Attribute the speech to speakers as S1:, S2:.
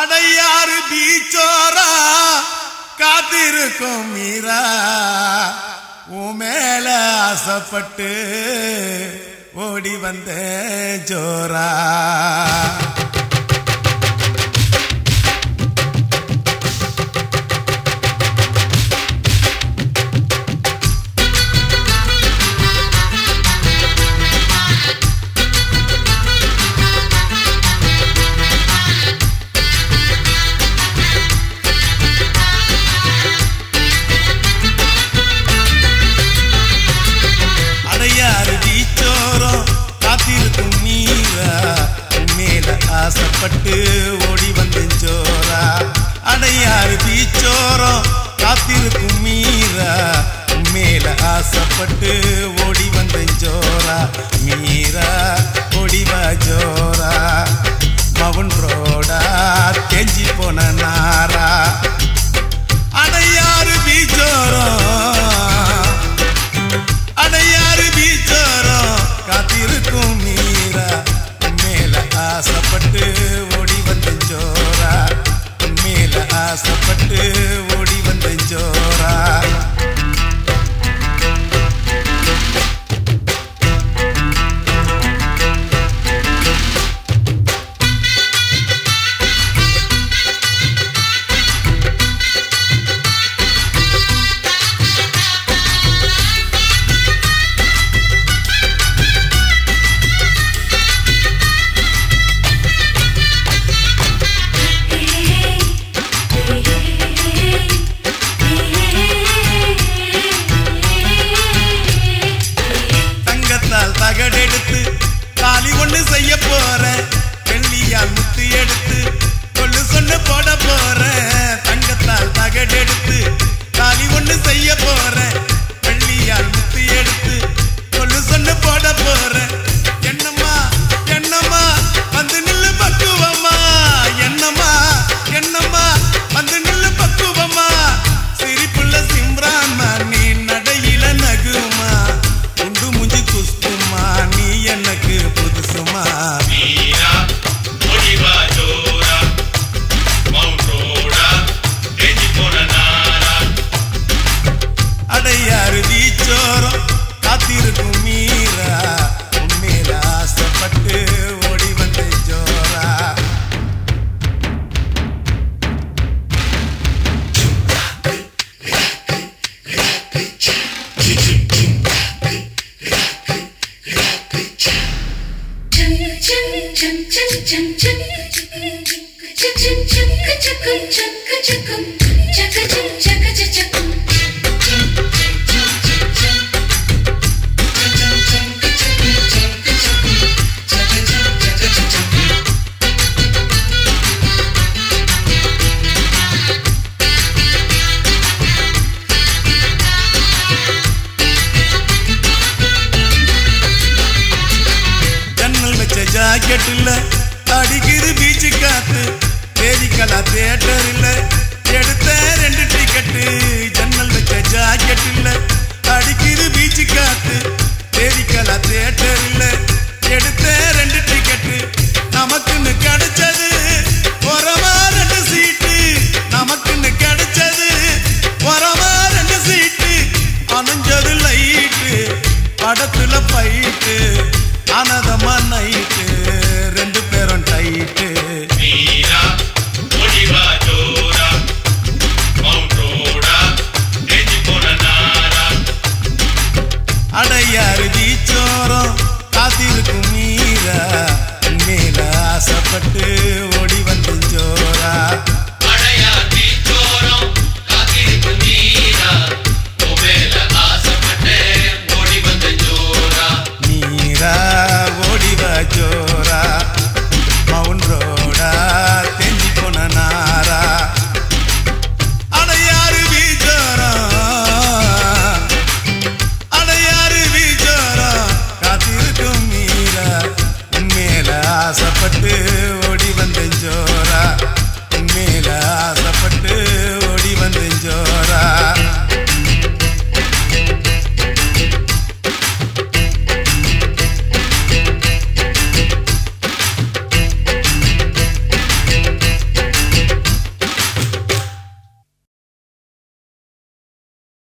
S1: அடையாறு பீச்சோரா காத்திருக்கும் மீரா உன் மேல ஆசைப்பட்டு ஓடி வந்த ஜோரா அடையாறு பீச்சோரம் காத்திருக்கும் மீரா உன் மேல ஆசைப்பட்டு ஓடி வந்தேன் ஜோரா அடையாறு பீச்சோரம் காத்திருக்கும் மீரா உன் மேல ஆசைப்பட்டு ஓடி வந்தேன் ஜோரா மீரா ஓடிவா ஜோரா மவுன் ரோடா கெஞ்சி போன நாரா அடையாறு பீச்சோரம் அடையாறு பீச்சோரம் காத்திருக்கும் மீரா உன் மேல ஆசைப்பட்டு ஓடி வந்த ஜோரா உன் மேல ஆசைப்பட்டு ஓடி வந்த ஜோரா தங்கத்தால் தகடெடுத்து தாலி ஒண்ணு செய்ய போறேன் வெள்ளியால் முத்து எடுத்து கொள்ளு சொன்னு போட போறேன் தங்கத்தால் தகடெடுத்து தாலி ஒண்ணு செய்ய போறேன் வெள்ளியால் முத்து எடுத்து கொள்ளு சொன்னு போட போறேன் என்னம்மா என்னம்மா வந்து நில்லு பக்குவமா என்னம்மா என்னம்மா வந்து நில்லு பக்குவமா சிரிப்புள்ள சிம்ரான்மா நீ நடையில நகுமா உண்டு முஞ்சி குஸ்துமா நீ எனக்கு புதுசுமா
S2: மீரா ஒடிவா ஜோரா மவுண்ட் ரோடா கெஞ்சி போன நாரா
S1: அடையாறு தீச்சோரம் காத்திருக்கும் மீரா உண்மையில ஆசைப்பட்டு ஓடி வந்த ஜோரா ஜன்னல் வச்ச ஜாக்கெட்டுல அடிக்குது பீச்சு காத்து தேதிக்கலா தேட்டர்